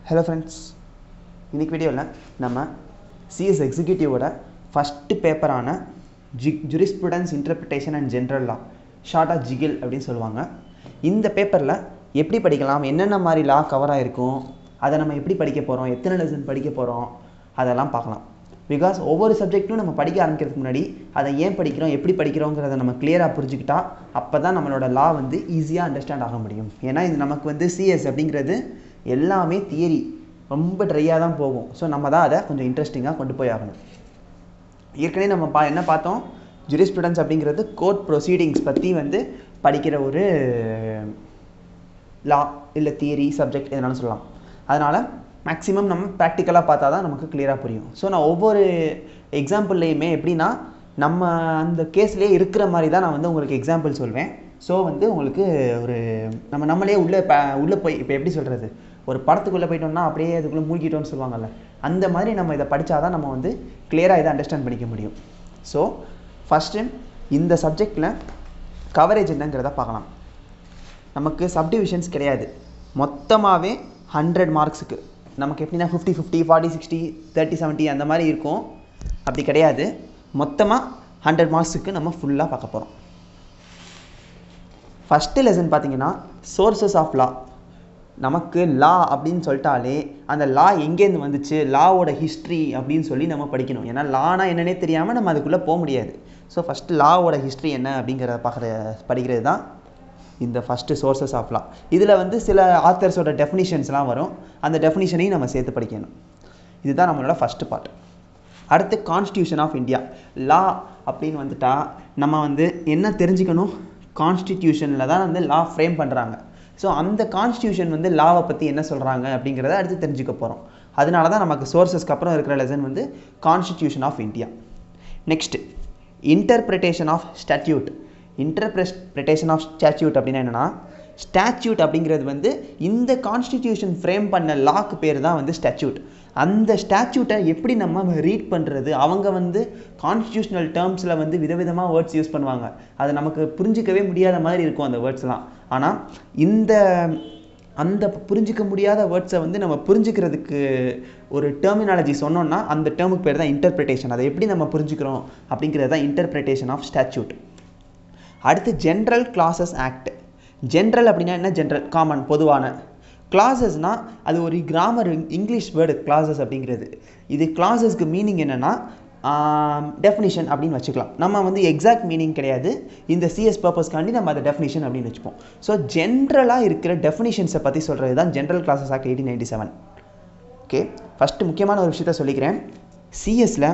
hello friends இன்னைக்கு வீடியோவில் நம்ம சிஎஸ் எக்ஸிக்யூட்டிவோட ஃபஸ்ட்டு பேப்பரான G jurisprudence interpretation and general law ஷார்ட்டாக ஜிகில் அப்படின்னு சொல்லுவாங்க இந்த பேப்பரில் எப்படி படிக்கலாம் என்னென்ன மாதிரி லா கவர் ஆகிருக்கும் அதை நம்ம எப்படி படிக்க போகிறோம் எத்தனை லெசன் படிக்க போகிறோம் அதெல்லாம் பார்க்கலாம் பிகாஸ் ஒவ்வொரு சப்ஜெக்ட்டும் நம்ம படிக்க ஆரம்பிக்கிறதுக்கு முன்னாடி அதை ஏன் படிக்கிறோம் எப்படி படிக்கிறோங்கிறத நம்ம கிளியராக புரிஞ்சுக்கிட்டா அப்போ தான் நம்மளோட லா வந்து ஈஸியாக அண்டர்ஸ்டாண்ட் ஆக முடியும் ஏன்னா இது நமக்கு வந்து சிஎஸ் அப்படிங்கிறது எல்லாமே தியரி ரொம்ப ட்ரையாக தான் போகும் ஸோ நம்ம தான் அதை கொஞ்சம் இன்ட்ரெஸ்டிங்காக கொண்டு போய் ஆகணும் ஏற்கனவே நம்ம பா என்ன பார்த்தோம் ஜுரிஸ்ப்ருடன்ஸ் அப்படிங்கிறது கோர்ட் ப்ரொசீடிங்ஸ் பற்றி வந்து படிக்கிற ஒரு லா இல்லை தியரி சப்ஜெக்ட் எதனாலும் சொல்லலாம் அதனால் மேக்ஸிமம் நம்ம ப்ராக்டிக்கலாக பார்த்தா தான் நமக்கு கிளியராக புரியும் ஸோ நான் ஒவ்வொரு எக்ஸாம்பிள்லேயுமே எப்படின்னா நம்ம அந்த கேஸ்லேயே இருக்கிற மாதிரி தான் நான் வந்து உங்களுக்கு எக்ஸாம்பிள் சொல்வேன் ஸோ வந்து உங்களுக்கு ஒரு நம்ம நம்மளே உள்ளே ப உள்ளே போய் இப்போ எப்படி சொல்கிறது ஒரு படத்துக்குள்ளே போயிட்டோம்னா அப்படியே அதுக்குள்ளே மூழ்கிட்டோம்னு சொல்லுவாங்கல்ல அந்த மாதிரி நம்ம இதை படித்தா தான் நம்ம வந்து கிளியராக இதை அண்டர்ஸ்டாண்ட் பண்ணிக்க முடியும் ஸோ ஃபஸ்ட்டு இந்த சப்ஜெக்டில் கவரேஜ் என்னங்கிறத பார்க்கலாம் நமக்கு சப்டிவிஷன்ஸ் கிடையாது மொத்தமாகவே ஹண்ட்ரட் மார்க்ஸுக்கு நமக்கு எப்படின்னா fifty fifty forty sixty thirty seventy அந்த மாதிரி இருக்கும் அப்படி கிடையாது மொத்தமாக ஹண்ட்ரட் மார்க்ஸுக்கு நம்ம ஃபுல்லாக பார்க்க போகிறோம் ஃபஸ்ட்டு லெசன் பார்த்தீங்கன்னா சோர்சஸ் ஆஃப் லா நமக்கு லா அப்படின்னு சொல்லிட்டாலே அந்த லா எங்கேருந்து வந்துச்சு லாவோட ஹிஸ்ட்ரி அப்படின்னு சொல்லி நம்ம படிக்கணும் ஏன்னா லானா என்னன்னே தெரியாமல் நம்ம அதுக்குள்ளே போக முடியாது ஸோ ஃபஸ்ட்டு லாவோட ஹிஸ்ட்ரி என்ன அப்படிங்கிறத பார்க்குற படிக்கிறது தான் இந்த ஃபஸ்ட்டு சோர்சஸ் ஆஃப் லா இதில் வந்து சில ஆத்தர்ஸோட டெஃபினிஷன்ஸ்லாம் வரும் அந்த டெஃபினிஷனையும் நம்ம சேர்த்து படிக்கணும் இதுதான் நம்மளோட ஃபஸ்ட்டு பார்ட் அடுத்து கான்ஸ்டியூஷன் ஆஃப் இந்தியா லா அப்படின்னு வந்துட்டா நம்ம வந்து என்ன தெரிஞ்சுக்கணும் கான்ஸ்டிடியூஷனில் தான் வந்து லா ஃப்ரேம் பண்ணுறாங்க ஸோ அந்த கான்ஸ்டியூஷன் வந்து லாவை பற்றி என்ன சொல்கிறாங்க அப்படிங்கிறத அடுத்து தெரிஞ்சுக்க போகிறோம் அதனால தான் நமக்கு சோர்சஸ்க்கு அப்புறம் இருக்கிற லெசன் வந்து constitution of India next interpretation of statute interpretation of statute அப்படின்னா என்னென்னா ஸ்டாட்யூட் அப்படிங்கிறது வந்து இந்த கான்ஸ்டிடியூஷன் ஃப்ரேம் பண்ண லாக்கு பேர் தான் வந்து ஸ்டாட்யூட் அந்த ஸ்டாட்யூட்டை எப்படி நம்ம ரீட் பண்ணுறது அவங்க வந்து கான்ஸ்டியூஷனல் டேர்ம்ஸில் வந்து விதவிதமாக வேர்ட்ஸ் யூஸ் பண்ணுவாங்க அது நமக்கு புரிஞ்சிக்கவே முடியாத மாதிரி இருக்கும் அந்த வேர்ட்ஸ்லாம் ஆனால் இந்த அந்த புரிஞ்சிக்க முடியாத வேர்ட்ஸை வந்து நம்ம புரிஞ்சுக்கிறதுக்கு ஒரு டெர்மினாலஜி சொன்னோம்னா அந்த டேர்முக்கு பேர் தான் இன்டர்பிரிட்டேஷன் அதை எப்படி நம்ம புரிஞ்சுக்கிறோம் அப்படிங்கிறது தான் இன்டர்பிரிட்டேஷன் ஆஃப் ஸ்டாட்யூட் அடுத்து ஜென்ரல் கிளாஸஸ் ஆக்ட் ஜென்ரல் அப்படின்னா என்ன ஜென்ரல் காமன் பொதுவான கிளாஸஸ்னால் அது ஒரு கிராமர் இங்கிலீஷ் வேர்டு கிளாஸஸ் அப்படிங்கிறது இது கிளாஸஸ்க்கு மீனிங் என்னென்னா டெஃபினிஷன் அப்படின்னு வச்சுக்கலாம் நம்ம வந்து எக்ஸாக்ட் மீனிங் கிடையாது இந்த சிஎஸ் பர்பஸ்க்காண்டி நம்ம அதை டெஃபினிஷன் அப்படின்னு வச்சுப்போம் ஸோ ஜென்ரலாக இருக்கிற டெஃபினிஷன்ஸை பற்றி சொல்கிறது தான் general clauses act eighteen ninety seven okay first முக்கியமான ஒரு விஷயத்த சொல்லிக்கிறேன் சிஎஸில்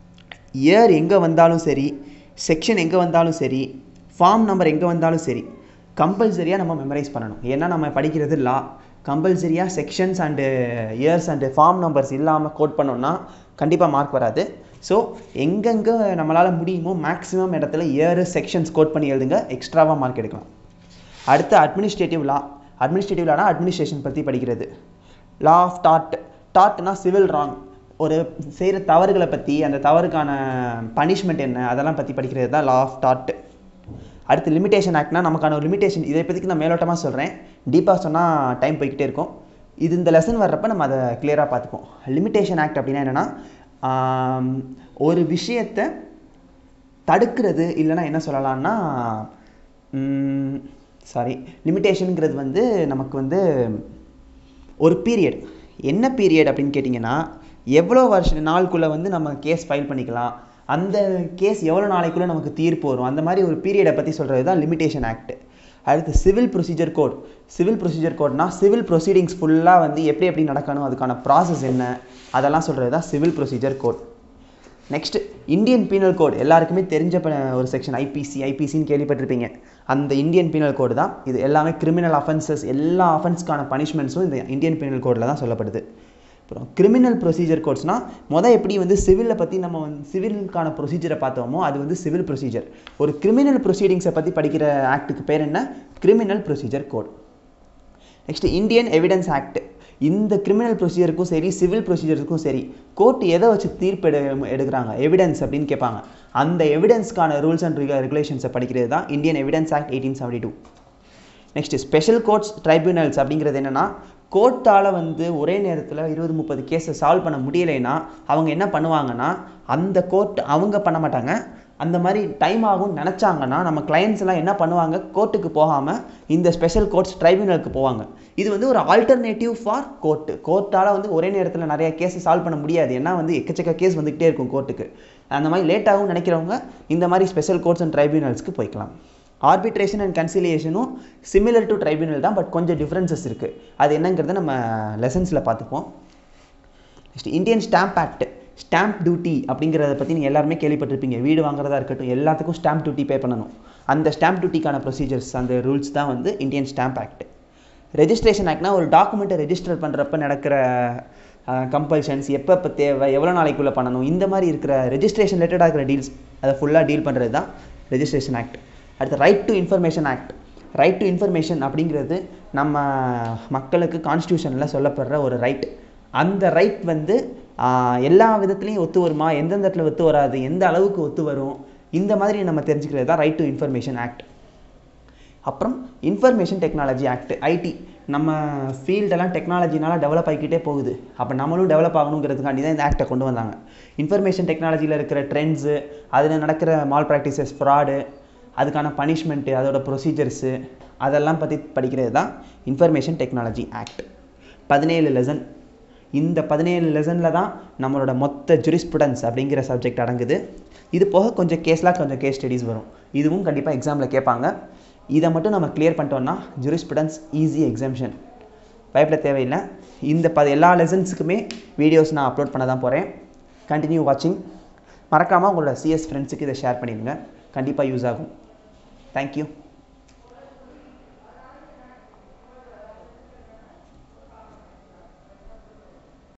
இயர் எங்கே வந்தாலும் சரி செக்ஷன் எங்கே வந்தாலும் சரி ஃபார்ம் நம்பர் எங்கே வந்தாலும் சரி கம்பல்சரியாக நம்ம மெமரைஸ் பண்ணணும் ஏன்னா நம்ம படிக்கிறது லா கம்பல்சரியாக sections and years and form numbers இல்லாமல் கோட் பண்ணோம்னா கண்டிப்பாக மார்க் வராது ஸோ எங்கெங்கே நம்மளால் முடியுமோ மேக்ஸிமம் இடத்துல இயர் செக்ஷன்ஸ் கோட் பண்ணி எழுதுங்க எக்ஸ்ட்ராவாக மார்க் எடுக்கலாம் அடுத்து அட்மினிஸ்ட்ரேட்டிவ் லா அட்மினிஸ்ட்ரேட்டிவ் லானா அட்மினிஸ்ட்ரேஷன் பற்றி படிக்கிறது லா ஆஃப் டாட் டாட்னா சிவில் ராங் ஒரு செய்கிற தவறுகளை பற்றி அந்த தவறுக்கான பனிஷ்மெண்ட் என்ன அதெல்லாம் பற்றி படிக்கிறது தான் லா ஆஃப் டாட் அடுத்து லிமிடேஷன் ஆக்ட்னா நமக்கான ஒரு லிமிடேஷன் இதை பற்றிக்கு நான் மேலோட்டமாக சொல்கிறேன் டீப்பாக சொன்னால் டைம் போய்கிட்டே இருக்கும் இது இந்த லெசன் வர்றப்ப நம்ம அதை கிளியராக பார்த்துப்போம் லிமிடேஷன் ஆக்ட் அப்படின்னா என்னென்னா ஒரு விஷயத்தை தடுக்கிறது இல்லைன்னா என்ன சொல்லலாம்னா சாரி லிமிட்டேஷனுங்கிறது வந்து நமக்கு வந்து ஒரு பீரியட் என்ன பீரியட் அப்படின்னு கேட்டிங்கன்னா எவ்வளோ வருஷ நாளுக்குள்ளே வந்து நம்ம கேஸ் ஃபைல் பண்ணிக்கலாம் அந்த கேஸ் எவ்வளோ நாளைக்குள்ளே நமக்கு தீர்ப்பு வரும் அந்த மாதிரி ஒரு பீரியடை பற்றி சொல்கிறது தான் லிமிடேஷன் ஆக்ட் அடுத்து civil procedure code civil procedure கோட்னா சிவில் ப்ரொசீடிங்ஸ் ஃபுல்லாக வந்து எப்படி எப்படி நடக்கணும் அதுக்கான ப்ராசஸ் என்ன அதெல்லாம் சொல்கிறது தான் civil procedure code next Indian penal code எல்லாருக்குமே தெரிஞ்ச ஒரு செக்ஷன் ஐபிசி ஐபிசின்னு கேள்விப்பட்டிருப்பீங்க அந்த இந்தியன் பீனல் கோடு தான் இது எல்லாமே கிரிமினல் அஃபென்சஸ் எல்லா அஃபென்ஸ்க்கான பனிஷ்மெண்ட்ஸும் இந்த இந்தியன் பீனல் கோடில் தான் சொல்லப்படுது அப்புறம் கிரிமினல் ப்ரொசீஜர் கோட்ஸ்னால் மொதல் எப்படி வந்து சிவிலை பற்றி நம்ம வந்து சிவிலுக்கான ப்ரொசீஜரை பார்த்தோமோ அது வந்து சிவில் ப்ரொசீஜர் ஒரு கிரிமினல் ப்ரொசீடிங்ஸை பற்றி படிக்கிற ஆக்ட்டுக்கு பேர் என்ன criminal procedure code next Indian evidence act இந்த கிரிமினல் ப்ரொசீஜருக்கும் சரி சிவில் ப்ரொசீஜருக்கும் சரி கோர்ட் எதை வச்சு தீர்ப்பு எடு எடுக்கிறாங்க எவிடன்ஸ் அப்படின்னு கேட்பாங்க அந்த எவிடன்ஸ்க்கான ரூல்ஸ் அண்ட் ரெகுலேஷன்ஸை படிக்கிறது தான் Indian evidence act eighteen seventy two next special courts tribunals அப்படிங்கிறது என்னென்னா கோர்ட்டால் வந்து ஒரே நேரத்தில் இருபது முப்பது கேஸை சால்வ் பண்ண முடியலைன்னா அவங்க என்ன பண்ணுவாங்கன்னா அந்த கோர்ட் அவங்க பண்ண மாட்டாங்க அந்த மாதிரி டைம் ஆகும்னு நினச்சாங்கன்னா நம்ம clients எல்லாம் என்ன பண்ணுவாங்க கோர்ட்டுக்கு போகாமல் இந்த ஸ்பெஷல் கோர்ட்ஸ் ட்ரைபியூனலுக்கு போவாங்க இது வந்து ஒரு ஆல்டர்னேட்டிவ் ஃபார் கோர்ட்டு கோர்ட்டால் வந்து ஒரே நேரத்தில் நிறைய கேஸ் சால்வ் பண்ண முடியாது ஏன்னா வந்து எக்கச்சக்க கேஸ் வந்துகிட்டே இருக்கும் கோர்ட்டுக்கு அந்த மாதிரி லேட் ஆகும் நினைக்கிறவங்க இந்த மாதிரி ஸ்பெஷல் கோர்ட்ஸ் அண்ட் ட்ரைபியூனல்ஸ்க்கு போய்க்கலாம் ஆர்பிட்ரேஷன் அண்ட் கன்சிலியேஷனும் சிமிலர் டு ட்ரைபியூனல் தான் பட் கொஞ்சம் டிஃப்ரென்சஸ் இருக்குது அது என்னங்கிறத நம்ம லெசன்ஸில் பார்த்துப்போம் next Indian stamp act stamp duty அப்படிங்கிறத பற்றி நீங்கள் எல்லாருமே கேள்விப்பட்டிருப்பீங்க வீடு வாங்குறதா இருக்கட்டும் எல்லாத்துக்கும் ஸ்டாம்ப் டியூட்டி பே பண்ணணும் அந்த ஸ்டாம்ப் டியூட்டிக்கான ப்ரொசீஜர்ஸ் அந்த ரூல்ஸ் தான் வந்து இந்தியன் ஸ்டாம்ப் ஆக்ட் ரெஜிஸ்ட்ரேஷன் ஆக்ட்னா ஒரு டாக்குமெண்ட்டை ரெஜிஸ்டர் பண்ணுறப்ப நடக்கிற கம்பல்ஷன்ஸ் எப்போ எப்போ தேவை எவ்வளோ நாளைக்குள்ளே பண்ணணும் இந்த மாதிரி இருக்கிற ரெஜிஸ்ட்ரேஷன் ரிலேட்டடாக இருக்கிற டீல்ஸ் அதை ஃபுல்லாக டீல் பண்ணுறது தான் ரெஜிஸ்ட்ரேஷன் ஆக்ட் அடுத்து right to information act right to information அப்படிங்கிறது நம்ம மக்களுக்கு கான்ஸ்டியூஷனில் சொல்லப்படுற ஒரு ரைட் அந்த ரைட் வந்து ஆஹ், எல்லா விதத்துலேயும் ஒத்து வருமா எந்தெந்த இடத்துல ஒத்து வராது எந்த அளவுக்கு ஒத்து வரும் இந்த மாதிரி நம்ம தெரிஞ்சுக்கிறது தான் ரைட் டு இன்ஃபர்மேஷன் ஆக்ட் அப்புறம் இன்ஃபர்மேஷன் டெக்னாலஜி ஆக்ட் ஐடி நம்ம ஃபீல்டெல்லாம் டெக்னாலஜினால டெவலப் ஆகிக்கிட்டே போகுது அப்போ நம்மளும் டெவலப் ஆகணுங்கிறதுக்காண்டி தான் இந்த ஆக்டை கொண்டு வந்தாங்க இன்ஃபர்மேஷன் டெக்னாலஜியில் இருக்கிற ட்ரெண்ட்ஸு அதில் நடக்கிற மால் ப்ராக்டிசஸ் ஃப்ராடு அதுக்கான பனிஷ்மெண்ட்டு அதோட ப்ரொசீஜர்ஸு அதெல்லாம் பற்றி படிக்கிறது தான் இன்ஃபர்மேஷன் டெக்னாலஜி ஆக்ட் பதினேழு லெசன் இந்த பதினேழு லெசனில் தான் நம்மளோட மொத்த ஜுரிஸ்புடன்ஸ் அப்படிங்கிற சப்ஜெக்ட் அடங்குது இது போக கொஞ்சம் கேஸ்லாம் கொஞ்சம் கேஸ் ஸ்டடீஸ் வரும் இதுவும் கண்டிப்பாக எக்ஸாமில் கேட்பாங்க இதை மட்டும் நம்ம கிளியர் பண்ணிட்டோம்னா ஜுரிஸ்புடன்ஸ் ஈஸி எக்ஸாம்ஷன் பயப்பட தேவையில்லை இந்த ப எல்லா லெசன்ஸுக்குமே வீடியோஸ் நான் அப்லோட் பண்ண தான் போகிறேன் கண்டினியூ வாட்சிங் மறக்காமல் உங்களோட சிஎஸ் ஃப்ரெண்ட்ஸுக்கு இதை ஷேர் பண்ணிடுங்க கண்டிப்பாக யூஸ் ஆகும் தேங்க்யூ